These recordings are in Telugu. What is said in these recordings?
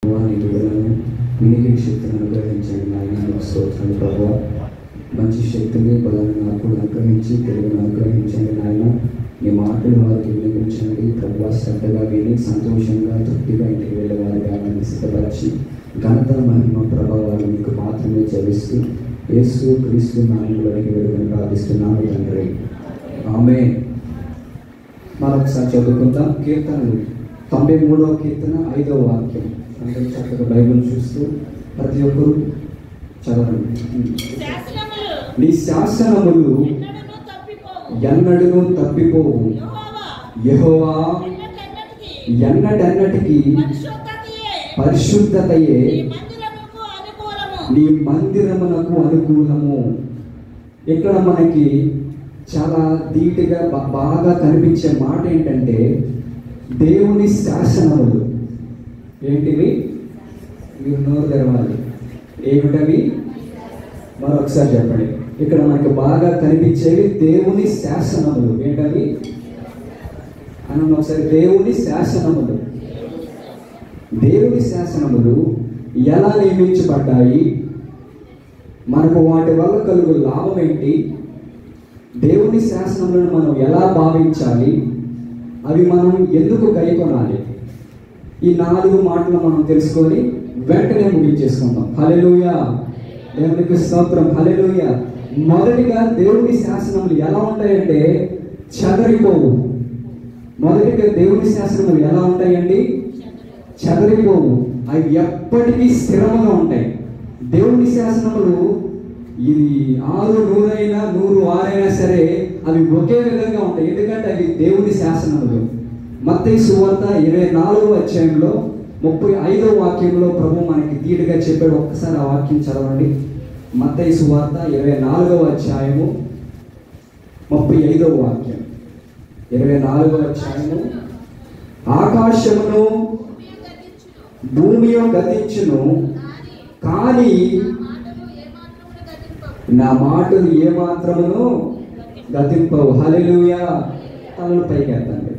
వారి బిడ్డలను వినికిడి శక్తిని అనుగ్రహించండి నాయన మీకు స్తోత్రాలు ప్రభావ మంచి శక్తిని బలాన్ని నాకు కూడా అనుగ్రహించి తెలుగును అనుగ్రహించండి నాయన మీ మాటలు వారికి వినిపించండి ప్రభావ శ్రద్ధగా విని సంతోషంగా తృప్తిగా ఇంటికి వెళ్ళే వారిగా నన్ను సిద్ధపరిచి ఘనత మహిమ ప్రభావాలు మీకు మాత్రమే చెల్లిస్తూ యేసు క్రీస్తు నాయకులకి వెలుగుని ప్రార్థిస్తున్నాను తండ్రి ఆమె మరొకసారి చదువుకుందాం కీర్తనలు తొంభై మూడవ కీర్తన ఐదవ వాక్యం అందరూ చక్కగా బైబిల్ చూస్తూ ప్రతి ఒక్కరు చదవండి శాసనములు నీ శాసనములు ఎన్నడూనూ తప్పిపోవు. ఎన్నడూ తప్పిపోవు యెహోవా యెహోవా ఎన్నటెన్నటికీ ఎన్నటన్నటికీ పరిశుద్ధతయే పరిశుద్ధతయే నీ మందిరముకు అనుకూలము. నీ మందిరమునకు అనుకూలము ఇక్కడ మనకి చాలా ధీటుగా బా- బాగా కనిపించే మాట ఏంటంటే దేవుని శాసనములు ఏంటివి మీరు నోరు తెరవాలి ఏమిటవి మరొకసారి చెప్పండి ఇక్కడ మనకి బాగా కనిపించేవి దేవుని శాసనములు ఏంటవి అని ఒకసారి దేవుని శాసనములు దేవుని శాసనములు ఎలా నియమించబడ్డాయి మనకు వాటి వల్ల కలుగు లాభం ఏంటి దేవుని శాసనములను మనం ఎలా భావించాలి అవి మనం ఎందుకు గైకొనాలి ఈ నాలుగు మాటలు మనం తెలుసుకొని వెంటనే ముగించేసుకుందాం హలెలుయ దేవునికి స్తోత్రం హలెలుయ మొదటిగా దేవుని శాసనములు ఎలా ఉంటాయంటే చెదరిపోవు మొదటిగా దేవుని శాసనములు ఎలా ఉంటాయండి చెదరిపోవు అవి ఎప్పటికీ స్థిరముగా ఉంటాయి దేవుని శాసనములు ఇది ఆరు నూరైనా నూరు ఆరైనా సరే అవి ఒకే విధంగా ఉంటాయి ఎందుకంటే అవి దేవుని శాసనములు మత్తయి సువార్త ఇరవై నాలుగో అధ్యాయంలో ముప్పై ఐదో వాక్యంలో ప్రభు మనకి ధీటుగా చెప్పాడు ఒక్కసారి ఆ వాక్యం చదవండి మత్తయి సువార్త ఇరవై నాలుగవ అధ్యాయము ముప్పై ఐదవ వాక్యం ఇరవై నాలుగవ అధ్యాయము ఆకాశమును భూమియు గతించును. భూమి గతించును కానీ కానీ నా మాటలు నా మాటలు ఏమాత్రమును గతింపవు. ఏ మాత్రమును గతింపవు హల్లెలూయా తలలు పైకి ఎత్తండి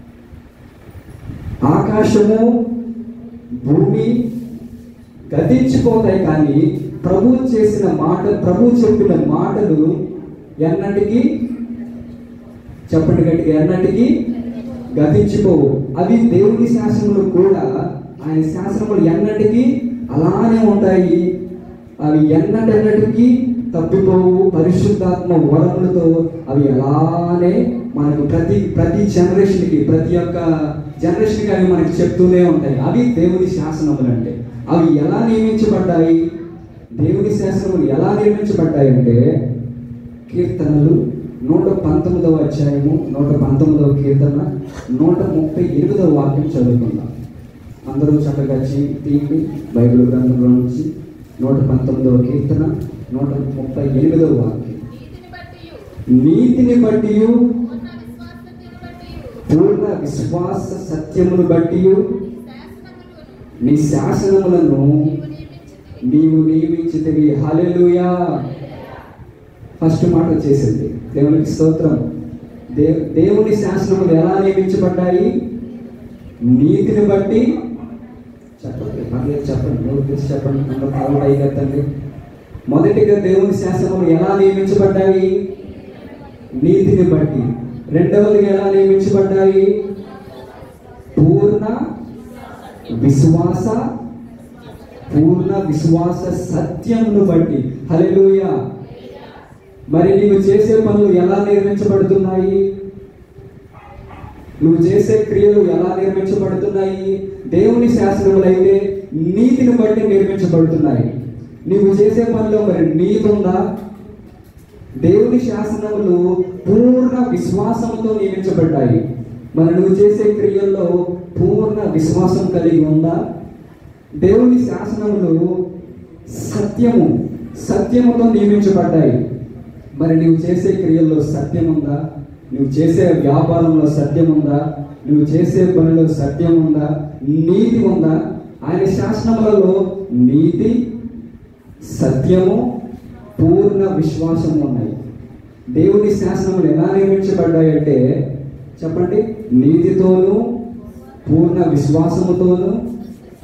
ఆకాశము భూమి గతించిపోతాయి కానీ ప్రభు చేసిన మాట ప్రభు చెప్పిన మాటలు ఎన్నటికి చెప్పండి గట్టిగా ఎన్నటికి గతించిపోవు అవి దేవుని శాసనములు కూడా ఆయన శాసనములు ఎన్నటికి అలానే ఉంటాయి అవి ఎన్నటెన్నటికి తప్పిపోవు పరిశుద్ధాత్మ వరములతో అవి అలానే మనకు ప్రతి ప్రతి జనరేషన్కి ప్రతి ఒక్క జనరేషన్కి అవి మనకి చెప్తూనే ఉంటాయి అవి దేవుని శాసనములు అంటే అవి ఎలా నియమించబడ్డాయి దేవుని శాసనములు ఎలా నియమించబడ్డాయి అంటే కీర్తనలు నూట పంతొమ్మిదవ అధ్యాయము నూట పంతొమ్మిదవ కీర్తన నూట ముప్పై ఎనిమిదవ వాక్యం చదువుకుందాం అందరూ చక్కగా చీ- తీయండి బైబిల్ గ్రంథంలో నుంచి నూట పంతొమ్మిదవ కీర్తన నూట ముప్పై ఎనిమిదవ వాక్యం నీతిని బట్టియు, నీతిని బట్టి పూర్ణ విశ్వాసమును పూర్ణ విశ్వాస బట్టియు, సత్యమును బట్టి నీ శాసనములను నీ శాసనములను నీవు నీవు నియమించితివి. నియమించితివి హల్లెలూయా ఫస్ట్ మాట వచ్చేసింది దేవునికి స్తోత్రం దే దేవుని శాసనములు ఎలా నియమించబడ్డాయి నీతిని బట్టి చెప్పండి పర్లేదు చెప్పండి నోరు తెరిచి చెప్పండి అందరూ తలలు పైకెత్తండి మొదటిగా దేవుని శాసనములు ఎలా నియమించబడ్డాయి నీతిని బట్టి రెండవదిగా ఎలా నియమించబడ్డాయి పూర్ణ విశ్వాస పూర్ణ విశ్వాస సత్యమును బట్టి హల్లెలూయా మరి నీవు చేసే పనులు ఎలా నిర్మించబడుతున్నాయి నువ్వు చేసే క్రియలు ఎలా నిర్మించబడుతున్నాయి దేవుని శాసనములు అయితే నీతిని బట్టి నిర్మించబడుతున్నాయి నీవు చేసే పనిలో మరి నీతి ఉందా దేవుని శాసనములు పూర్ణ విశ్వాసంతో నియమించబడ్డాయి మరి నువ్వు చేసే క్రియల్లో పూర్ణ విశ్వాసం కలిగి ఉందా దేవుని శాసనములు సత్యము సత్యముతో నియమించబడ్డాయి మరి నువ్వు చేసే క్రియల్లో సత్యం ఉందా నువ్వు చేసే వ్యాపారంలో సత్యం ఉందా నువ్వు చేసే పనిలో సత్యం ఉందా నీతి ఉందా ఆయన శాసనములలో నీతి సత్యము పూర్ణ విశ్వాసం ఉన్నాయి దేవుని శాసనములు ఎలా నియమించబడ్డాయంటే చెప్పండి నీతితోనూ పూర్ణ విశ్వాసముతోనూ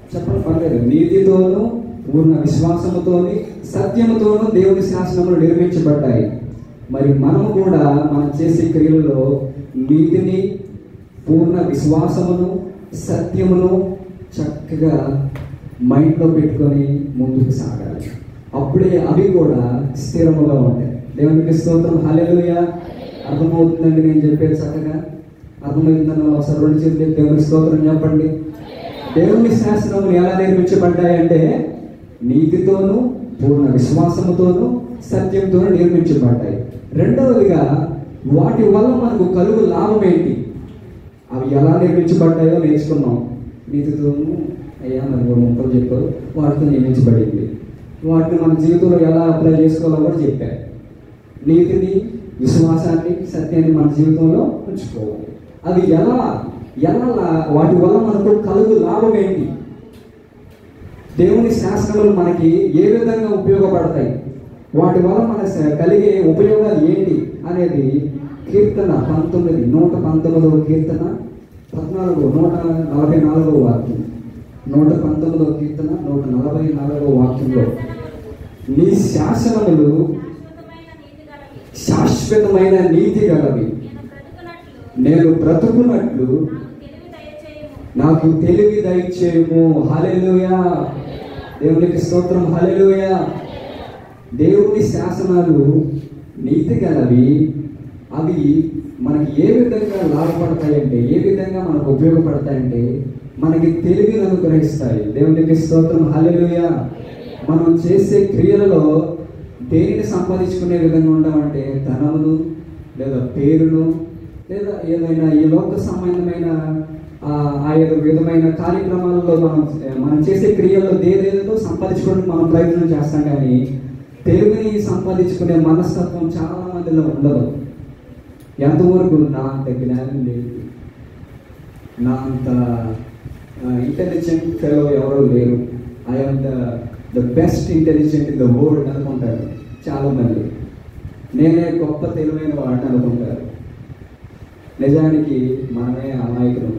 చెప్పడం పర్లేదు నీతితోనూ పూర్ణ విశ్వాసముతోని సత్యముతోనూ దేవుని శాసనములు నిర్మించబడ్డాయి మరి మనము కూడా మనం చేసే క్రియలలో నీతిని పూర్ణ విశ్వాసమును సత్యమును చక్కగా మైండ్లో పెట్టుకొని ముందుకు సాగాలి అప్పుడే అవి కూడా స్థిరముగా ఉంటాయి దేవునికి స్తోత్రం హల్లెలూయ అర్థమవుతుందండి నేను చెప్పేది చక్కగా అర్థమవుతుందని ఒకసారి రెండు చేతులు దేవునికి స్తోత్రం చెప్పండి దేవుని శాసనములు ఎలా నిర్మించబడ్డాయంటే నీతితోనూ పూర్ణ విశ్వాసముతోనూ సత్యంతోనూ నిర్మించబడ్డాయి రెండవదిగా వాటి వల్ల మనకు కలుగు లాభం ఏంటి అవి ఎలా నిర్మించబడ్డాయో నేర్చుకున్నాం నీతితోనూ అయ్యా మరి మూడు ముక్కలు చెప్పారు వాటితో నియమించబడింది వాటిని మన జీవితంలో ఎలా అప్లై చేసుకోవాలో కూడా చెప్పారు నీతిని విశ్వాసాన్ని సత్యాన్ని మన జీవితంలో ఉంచుకోవాలి అవి ఎలా ఎలా లా- వాటి వల్ల మనకు కలుగు లాభం ఏంటి దేవుని శాసనములు మనకి ఏ విధంగా ఉపయోగపడతాయి వాటి వల్ల మన స- కలిగే ఉపయోగాలు ఏంటి అనేది కీర్తన పంతొమ్మిది నూట పంతొమ్మిదవ కీర్తన పద్నాలుగు నూట నలభై నాలుగవ వాక్యం నూట పంతొమ్మిదవ కీర్తన నూట నలభై నాలుగవ వాక్యంలో నీ శాసనములు శాశ్వతమైన నీతి గలవి శాశ్వతమైన నీతి గలవి నేను బ్రతుకున్నట్లు నేను బ్రతుకున్నట్లు నాకు తెలివి నాకు తెలివి దయచేయము దయచేయము హల్లెలూయా దేవునికి స్తోత్రం హల్లెలూయా దేవుని శాసనాలు నీతి గలవి అవి మనకి ఏ విధంగా లాభపడతాయంటే ఏ విధంగా మనకు ఉపయోగపడతాయంటే మనకి తెలివిని అనుగ్రహిస్తాయి దేవునికి స్తోత్రం హల్లెలూయా మనం చేసే క్రియలలో దేనిని సంపాదించుకునే విధంగా ఉండమంటే ధనమును లేదా పేరును లేదా ఏదైనా ఈ లోక సంబంధమైన ఆ ఆ యొక్క విధమైన కార్యక్రమాలలో మనం మనం చేసే క్రియల్లో దేదేదో సంపాదించుకోవడానికి మనం ప్రయత్నం చేస్తాం కానీ తెలుగుని సంపాదించుకునే మనస్తత్వం చాలా మందిలో ఉండదు ఎంతవరకు నా అంత జ్ఞానం లేదు నా అంత ఇంటెలిజెంట్ ఫెలో ఎవరో లేరు I am the the best intelligent in the world అనుకుంటారు చాలా మంది నేనే గొప్ప తెలివైన వాడిని అనుకుంటారు నిజానికి మనమే అమాయకులు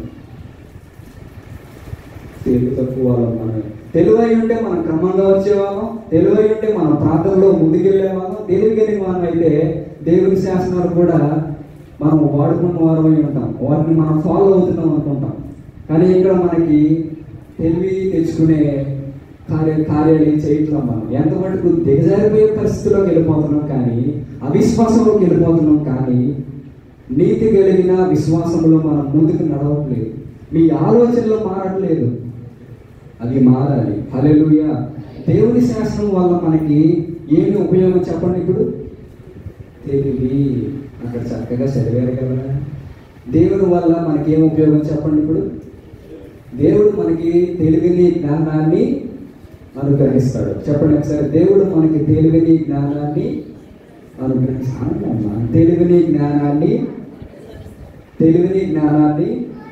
తెలివి తక్కువ వాళ్ళం మనమే తెలివై ఉంటే మనం క్రమంగా వచ్చేవాళ్ళం తెలివై ఉంటే మనం ప్రాంతంలో ముందుకెళ్ళేవాళ్ళం తెలివి కలిగిన వాళ్ళం అయితే దేవుని శాసనాలు కూడా మనం వాడుకున్న వారమై ఉంటాం వాటిని మనం ఫాలో అవుతున్నాం అనుకుంటాం కానీ ఇక్కడ మనకి తెలివి తెచ్చుకునే కార్య కార్యాలు ఏం చేయట్లేం మనం ఎంత మటుకు దిగజారిపోయే పరిస్థితిలోకి వెళ్ళిపోతున్నాం కానీ అవిశ్వాసంలోకి వెళ్ళిపోతున్నాం కానీ నీతి కలిగిన విశ్వాసంలో మనం ముందుకు నడవట్లేదు మీ ఆలోచనలు మారట్లేదు అది మారాలి హల్లెలూయా దేవుని శాస్త్రం వల్ల మనకి ఏమి ఉపయోగం చెప్పండి ఇప్పుడు తెలివి అక్కడ చక్కగా చదివారు కదా దేవుని వల్ల మనకి ఏం ఉపయోగం చెప్పండి ఇప్పుడు దేవుడు మనకి తెలివిని జ్ఞానాన్ని అనుగ్రహిస్తాడు చెప్పండి ఒకసారి దేవుడు మనకి తెలివిని జ్ఞానాన్ని అనుగ్రహిస్తాడు అమ్మా. తెలివిని జ్ఞానాన్ని తెలివిని జ్ఞానాన్ని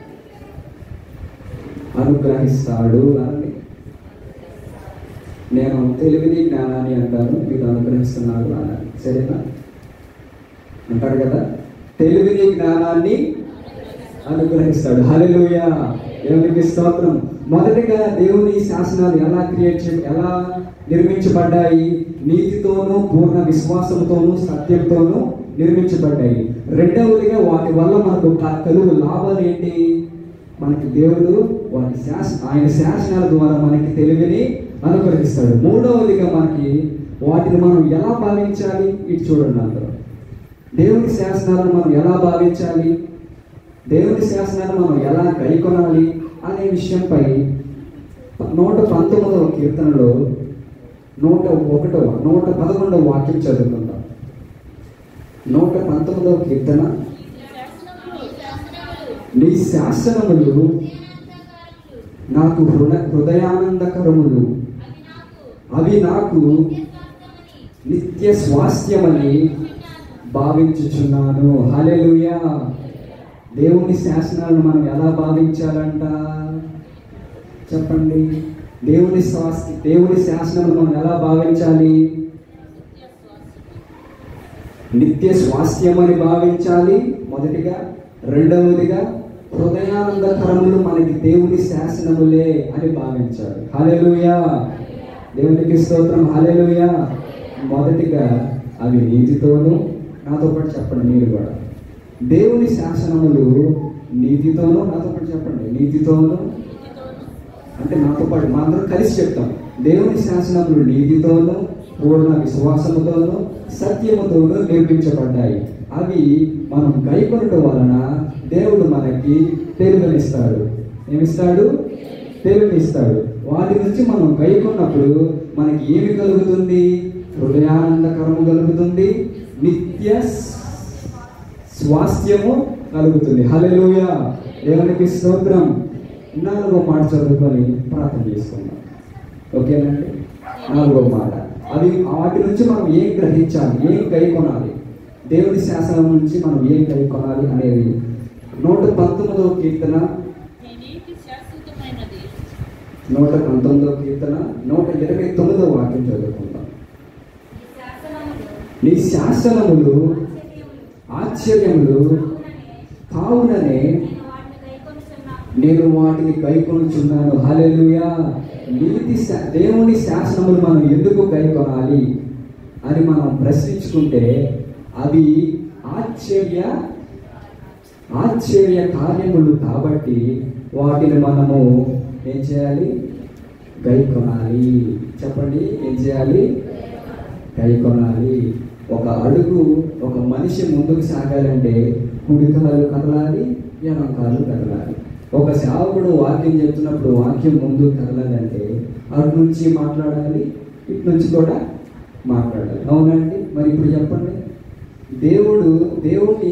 అనుగ్రహిస్తాడు అని నేను తెలివిని జ్ఞానాన్ని అంటాను మీరు అనుగ్రహిస్తున్నాడు అన్నాను సరేనా అంటారు కదా తెలివిని జ్ఞానాన్ని అనుగ్రహిస్తాడు హల్లెలూయా దేవునికి స్తోత్రం మొదటిగా దేవుని శాసనాలు ఎలా క్రియేట్ చే ఎలా నిర్మించబడ్డాయి నీతితోనూ పూర్ణ విశ్వాసంతోనూ సత్యంతోనూ నిర్మించబడ్డాయి రెండవదిగా వాటి వల్ల మనకు క- కలుగు లాభాలు ఏంటి మనకి దేవుడు వాటి శాస ఆయన శాసనాల ద్వారా మనకి తెలివిని అనుగ్రహిస్తాడు మూడవదిగా మనకి వాటిని మనం ఎలా భావించాలి ఇది చూడండి అందరూ దేవుని శాసనాలను మనం ఎలా భావించాలి దేవుని శాసనాలను మనం ఎలా గైకొనాలి అనే విషయంపై నూట పంతొమ్మిదవ కీర్తనలో నూట ఒకటవ నూట పదకొండవ వాక్యం చదువుకుందాం నూట పంతొమ్మిదవ కీర్తన నీ శాసనములు నాకు హృద హృదయానందకరములు అవి నాకు నిత్య స్వాస్థ్యమని భావించుచున్నాను హల్లెలూయా దేవుని శాసనాలను మనం ఎలా భావించాలంట చెప్పండి దేవుని స్వాస్థ్య దేవుని శాసనాలను మనం ఎలా భావించాలి నిత్య స్వాస్థ్యం అని భావించాలి మొదటిగా రెండవదిగా హృదయానందకరములు మనకి దేవుని శాసనములే అని భావించాలి హల్లెలూయా దేవునికి స్తోత్రం హల్లెలూయా మొదటిగా అవి నీతితోనూ నాతో పాటు చెప్పండి మీరు కూడా దేవుని శాసనములు నీతితోనూ నాతో పాటు చెప్పండి నీతితోనూ అంటే నాతో పాటు మా అందరం కలిసి చెప్తాం దేవుని శాసనములు నీతితోనూ పూర్ణ విశ్వాసముతోనూ సత్యముతోనూ నిర్మించబడ్డాయి అవి మనం గైకొనటం వలన దేవుడు మనకి తెలుగునిస్తాడు ఏమిస్తాడు తెలుగునిస్తాడు వాటి నుంచి మనం గైకొన్నప్పుడు మనకి ఏమి కలుగుతుంది హృదయానందకరము కలుగుతుంది నిత్య స్వాస్థ్యము కలుగుతుంది హల్లెలూయా దేవునికి స్తోత్రం నాలుగో మాట చదువుకొని ప్రార్థన చేసుకుందాం ఓకేనండి నాలుగో మాట అవి వాటి నుంచి మనం ఏం గ్రహించాలి ఏం కై కొనాలి దేవుని శాసనం నుంచి మనం ఏం కై కొనాలి అనేది నూట పంతొమ్మిదవ కీర్తన నీ నీతి శాశ్వతమైనది నూట పంతొమ్మిదవ కీర్తన నూట ఇరవై తొమ్మిదవ వాక్యం చదువుకుందాం శాసనములు నీ శాసనములు ఆశ్చర్యములు ఆశ్చర్యములు కావుననే కావుననే నేను వాటిని గైకొనుచున్నాను నేను వాటిని గైకొనుచున్నాను హల్లెలూయా నీతి శా- దేవుని శాసనములు మనం ఎందుకు గైకొనాలి అని మనం ప్రశ్నించుకుంటే అవి ఆశ్చర్య ఆశ్చర్య కార్యములు కాబట్టి వాటిని మనము ఏం చేయాలి గైకొనాలి చెప్పండి ఏం చేయాలి గైకొనాలి ఒక అడుగు ఒక మనిషి ముందుకు సాగాలంటే కుడి కాలు కదలాలి ఎడం కాలు కదలాలి ఒక సేవకుడు వాక్యం చెప్తున్నప్పుడు వాక్యం ముందుకు కదలాలంటే అటు నుంచి మాట్లాడాలి ఇటు నుంచి కూడా మాట్లాడాలి అవునండి మరి ఇప్పుడు చెప్పండి దేవుడు దేవుణ్ణి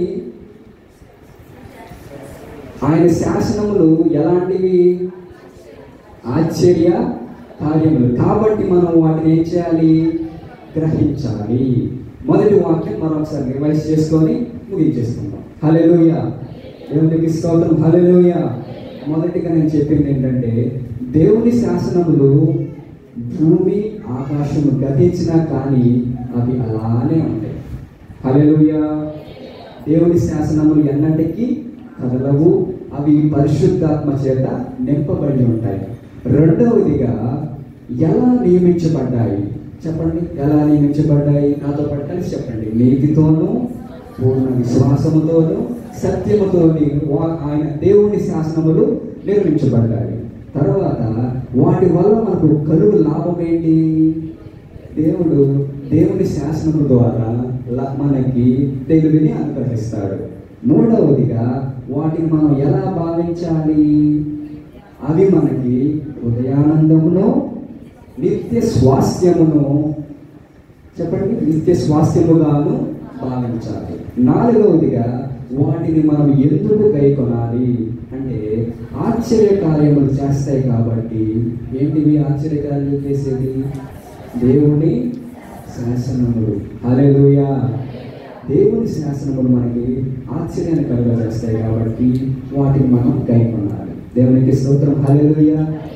ఆయన శాసనములు ఎలాంటివి ఆశ్చర్య కార్యములు కాబట్టి మనం వాటిని ఏం చేయాలి గ్రహించాలి మొదటి వాక్యం మరొకసారి రివైజ్ చేసుకొని ముగించేసుకుందాం హలెలుయ దేవునికి స్తోత్రం హలెలుయ మొదటిగా నేను చెప్పింది ఏంటంటే దేవుని శాసనములు భూమి ఆకాశము గతించినా కానీ అవి అలానే ఉంటాయి హలెలుయ దేవుని శాసనములు ఎన్నటికీ కదలవు అవి పరిశుద్ధాత్మ చేత నింపబడి ఉంటాయి రెండవదిగా ఎలా నియమించబడ్డాయి చెప్పండి ఎలా నియమించబడ్డాయి నాతో పాటు కలిసి చెప్పండి నీతితోనూ పూర్ణ విశ్వాసముతోనూ సత్యముతోని వా- ఆయన దేవుని శాసనములు నిర్మించబడ్డాయి తర్వాత వాటి వల్ల మనకు కలుగు లాభం ఏంటి దేవుడు దేవుని శాసనము ద్వారా ల- మనకి తెలివిని అనుగ్రహిస్తాడు మూడవదిగా వాటిని మనం ఎలా భావించాలి అవి మనకి హృదయానందమును నిత్య స్వాస్థ్యమును చెప్పండి నిత్య స్వాస్థ్యముగాను భావించాలి నాలుగవదిగా వాటిని మనం ఎందుకు గైకొనాలి అంటే ఆశ్చర్య కార్యములు చేస్తాయి కాబట్టి ఏంటివి ఆశ్చర్య కార్యాలు చేసేది దేవుని శాసనములు హల్లెలూయా దేవుని శాసనములు మనకి ఆశ్చర్యాన్ని కలుగజేస్తాయి కాబట్టి వాటిని మనం గైకొనాలి దేవునికి స్తోత్రం హల్లెలూయా